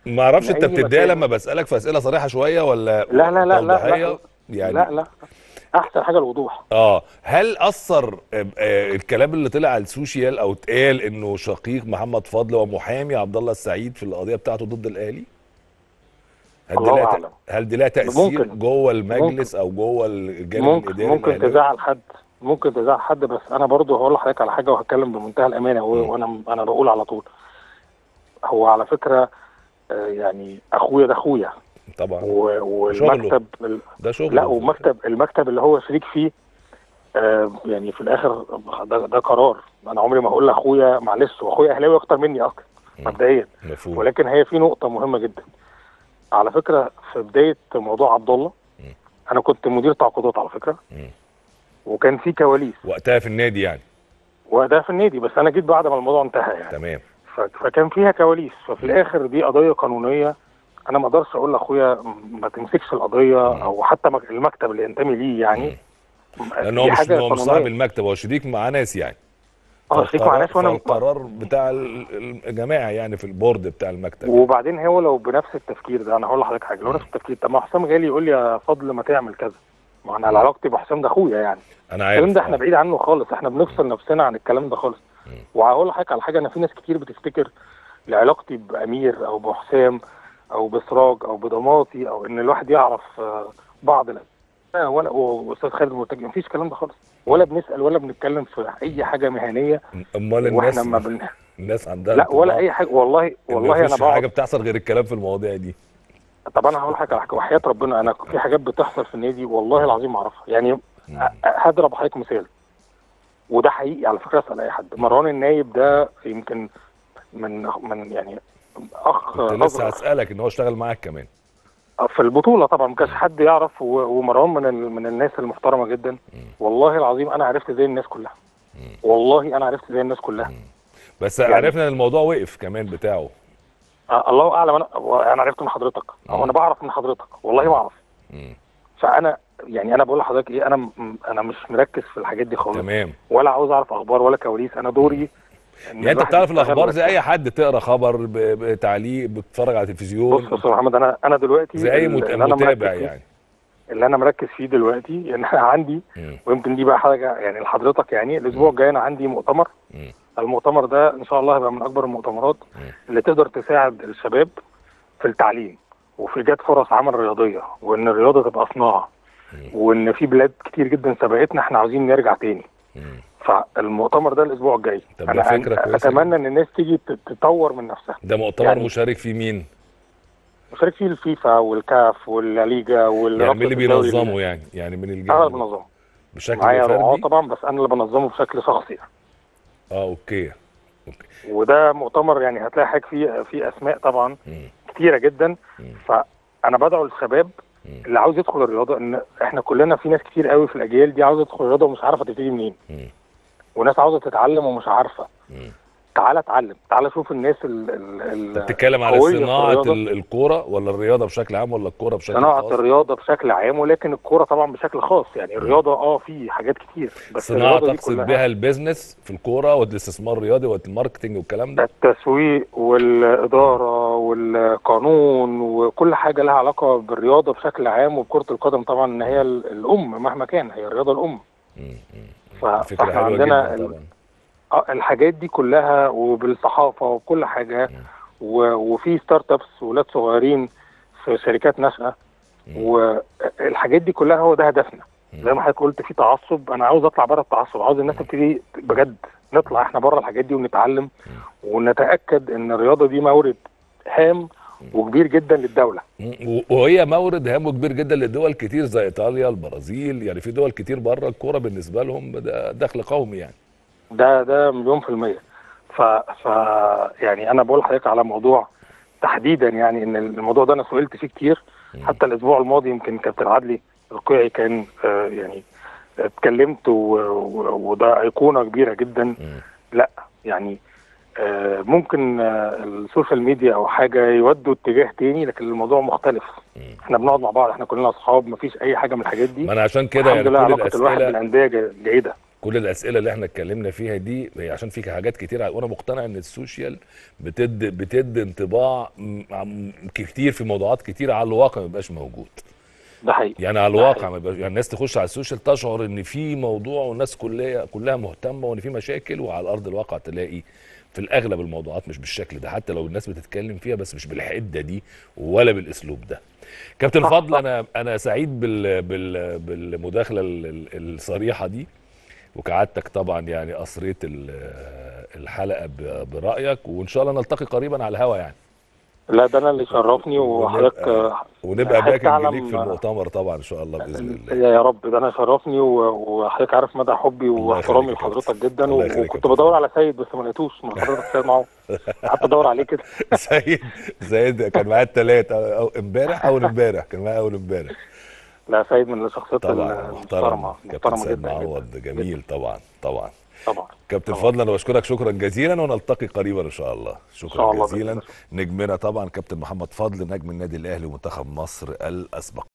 ما اعرفش من انت أي بتتضايق مكان. لما بسالك في اسئله صريحه شويه ولا لا لا لا لا توضيحية؟ لا يعني لا لا احسن حاجه الوضوح اه هل اثر آه، آه، الكلام اللي طلع على السوشيال او اتقال انه شقيق محمد فضل ومحامي عبد الله السعيد في القضيه بتاعته ضد الاهلي هل دي الله لها ت- أعلم. هل دي لها تاثير ممكن. جوه المجلس او جوه الجانب ممكن الاداري ممكن الأهلاوي؟ تزعل حد ممكن تزعل حد بس انا برضو هقول لحضرتك على حاجه وهتكلم بمنتهى الامانه و- مم. وانا انا بقول على طول هو على فكره آه، يعني اخويا ده اخويا طبعا و- والمكتب ال- ده شغل لا ومكتب المكتب اللي هو شريك فيه آه، يعني في الاخر ده, ده قرار انا عمري ما هقول لاخويا معلش واخويا اهلاوي اكتر مني اصلا مم. مبدئيا مفهوم ولكن هي في نقطة مهمة جدا على فكرة في بداية موضوع عبد الله مم. أنا كنت مدير تعاقدات على فكرة مم. وكان في كواليس وقتها في النادي يعني وده في النادي بس أنا جيت بعد ما الموضوع انتهى يعني تمام ف- فكان فيها كواليس ففي الآخر دي قضية قانونية أنا ما أقدرش أقول لأخويا م- ما تمسكش القضية مم. أو حتى مك- المكتب اللي ينتمي ليه يعني لان هو دي مش حاجة هو مش قانونية. صاحب المكتب هو شريك مع ناس يعني اه شريك مع ناس وأنا القرار بتاع ال- الجماعه يعني في البورد بتاع المكتب وبعدين هو لو بنفس التفكير ده انا هقول لحضرتك حاجه لو نفس التفكير طب ما حسام غالي يقول لي يا فضل ما تعمل كذا ما انا علاقتي بحسام ده اخويا يعني انا عارف الكلام ده احنا آه. بعيد عنه خالص احنا بنفصل نفسنا عن الكلام ده خالص مم. وهقول لحضرتك على حاجه انا في ناس كتير بتفتكر لعلاقتي بامير او بحسام او بسراج او بضماطي او ان الواحد يعرف آه، بعض لا لا، ولا واستاذ خالد مرتجي مفيش الكلام ده خالص ولا بنسال ولا بنتكلم في اي حاجه مهنيه امال الناس واحنا ما بن... الناس عندها لا ولا انطباع اي حاجه والله إن والله انا مفيش بقعد حاجه بتحصل غير الكلام في المواضيع دي طب انا هقول لحضرتك على حاجه وحياه ربنا انا في حاجات بتحصل في النادي والله العظيم ما اعرفها يعني مم. أ- هضرب حضرتك مثال وده حقيقي على فكره اسال اي حد مروان النايب ده يمكن من من يعني اخ كنت لسه أصغر هسالك ان هو اشتغل معاك كمان في البطوله طبعا ما كانش حد يعرف و- ومروان من ال- من الناس المحترمه جدا والله العظيم انا عرفت زي الناس كلها والله انا عرفت زي الناس كلها بس يعني- عرفنا ان الموضوع وقف كمان بتاعه أ- الله اعلم انا انا عرفت من حضرتك او مم. انا بعرف من حضرتك والله ما اعرف مم. فانا يعني انا بقول لحضرتك ايه انا م- انا مش مركز في الحاجات دي خالص تمام ولا عاوز اعرف اخبار ولا كواليس انا دوري إن يعني انت الواحد بتعرف يشتغل الاخبار زي ويركز. اي حد تقرا خبر ب- بتعليق بتتفرج على بص تلفزيون يا استاذ محمد انا انا دلوقتي زي اي ال- مت- اللي أنا متابع مركز فيه- يعني اللي انا مركز فيه دلوقتي ان انا عندي مم. ويمكن دي بقى حاجه يعني لحضرتك يعني الاسبوع الجاي انا عندي مؤتمر مم. المؤتمر ده ان شاء الله هيبقى من اكبر المؤتمرات مم. اللي تقدر تساعد الشباب في التعليم وفي ايجاد فرص عمل رياضيه وان الرياضه تبقى صناعه مم. وان في بلاد كتير جدا سبقتنا احنا عاوزين نرجع تاني مم. فالمؤتمر ده الاسبوع الجاي طب ده انا فكرة أنا كويسة اتمنى ان الناس تيجي تت- تطور من نفسها ده مؤتمر يعني- مشارك فيه مين؟ مشارك فيه الفيفا والكاف والليجا والرابطه يعني مين اللي الدولي بينظمه يعني؟ يعني من انا اللي الجهه بنظمه بشكل معايا رعاه فردي؟ طبعا بس انا اللي بنظمه بشكل شخصي يعني. اه اوكي اوكي وده مؤتمر يعني هتلاقي حاجه فيه فيه اسماء طبعا مم. كتيره جدا مم. فانا بدعو الشباب مم. اللي عاوز يدخل الرياضه ان احنا كلنا في ناس كتير قوي في الاجيال دي عاوزه تدخل الرياضه ومش عارفه تبتدي منين مم. وناس عاوزه تتعلم ومش عارفه مم. تعالى اتعلم تعالى شوف الناس ال ال ال بتتكلم على قوية في صناعه الرياضة. ال- الكوره ولا الرياضه بشكل عام ولا الكوره بشكل صناعه خاص؟ الرياضه بشكل عام ولكن الكوره طبعا بشكل خاص يعني الرياضه اه في حاجات كتير بس صناعه الرياضه دي تقصد كلها بها البيزنس في الكوره والاستثمار الرياضي والماركتنج والكلام ده التسويق والإدارة والقانون وكل حاجة لها علاقة بالرياضة بشكل عام وبكرة القدم طبعا إن هي ال- الأم مهما كان هي الرياضة الأم مم. مم. ف- فكره فاحنا حلوه عندنا جدا ال- طبعا آه، الحاجات دي كلها وبالصحافة وكل حاجة و- وفي ستارت ابس ولاد صغيرين في شركات ناشئة مم. والحاجات دي كلها هو ده هدفنا مم. زي ما حضرتك قلت في تعصب انا عاوز اطلع بره التعصب عاوز الناس تبتدي بجد نطلع احنا بره الحاجات دي ونتعلم ونتاكد ان الرياضه دي مورد هام وكبير جدا للدوله مم. وهي مورد هام كبير جدا لدول كتير زي ايطاليا البرازيل يعني في دول كتير بره الكوره بالنسبه لهم ده دخل قومي يعني ده ده مليون في الميه ف, ف يعني انا بقول لحضرتك على موضوع تحديدا يعني ان الموضوع ده انا سئلت فيه كتير حتى الاسبوع الماضي يمكن كابتن عدلي القيعي كان آه، يعني اتكلمت و- و- وده ايقونه كبيره جدا مم. لا يعني آه، ممكن آه، السوشيال ميديا او حاجه يودوا اتجاه تاني لكن الموضوع مختلف مم. احنا بنقعد مع بعض احنا كلنا اصحاب مفيش اي حاجه من الحاجات دي ما انا عشان كده يعني الحمد لله كل علاقه الواحد الاسئله بالانديه جي- جيده كل الاسئله اللي احنا اتكلمنا فيها دي هي عشان في حاجات كتير وانا مقتنع ان السوشيال بتد بتدي انطباع م- عم- كتير في موضوعات كتير على الواقع ما بيبقاش موجود ده حقيقي يعني على ده الواقع حقيقي. ما يبقاش يعني الناس تخش على السوشيال تشعر ان في موضوع والناس كلها كلها مهتمه وان في مشاكل وعلى ارض الواقع تلاقي في الاغلب الموضوعات مش بالشكل ده حتى لو الناس بتتكلم فيها بس مش بالحده دي ولا بالاسلوب ده كابتن صح، فضل صح. انا انا سعيد بال بال بالمداخله ال- ال- الصريحه دي وكعادتك طبعا يعني اثريت ال- الحلقه ب- برايك وان شاء الله نلتقي قريبا على الهوا يعني لا ده انا اللي شرفني وحضرتك ونبقى- آه، ونبقى حتى باكج أعلم- ليك في المؤتمر طبعا ان شاء الله باذن الله يا يا رب ده انا شرفني و- وحضرتك عارف مدى حبي واحترامي يخليك يا لحضرتك كابتن. جدا الله يخليك يا وكنت كابتن. بدور على سيد بس ما لقيتوش ما حضرتك سيد معاهم قعدت ادور عليه كده سيد سيد كان معايا الثلاث او امبارح اول امبارح كان معايا اول امبارح لا سيد من الشخصيات طبعا محترم المحترمه كابتن محترمه سيد جدا معوض جدا جميل طبعا طبعا طبعا كابتن طبعا. فضل انا بشكرك شكرا جزيلا ونلتقي قريبا ان شاء الله شكرا شاء الله جزيلا بإذن نجمنا طبعا كابتن محمد فضل نجم النادي الاهلي ومنتخب مصر الاسبق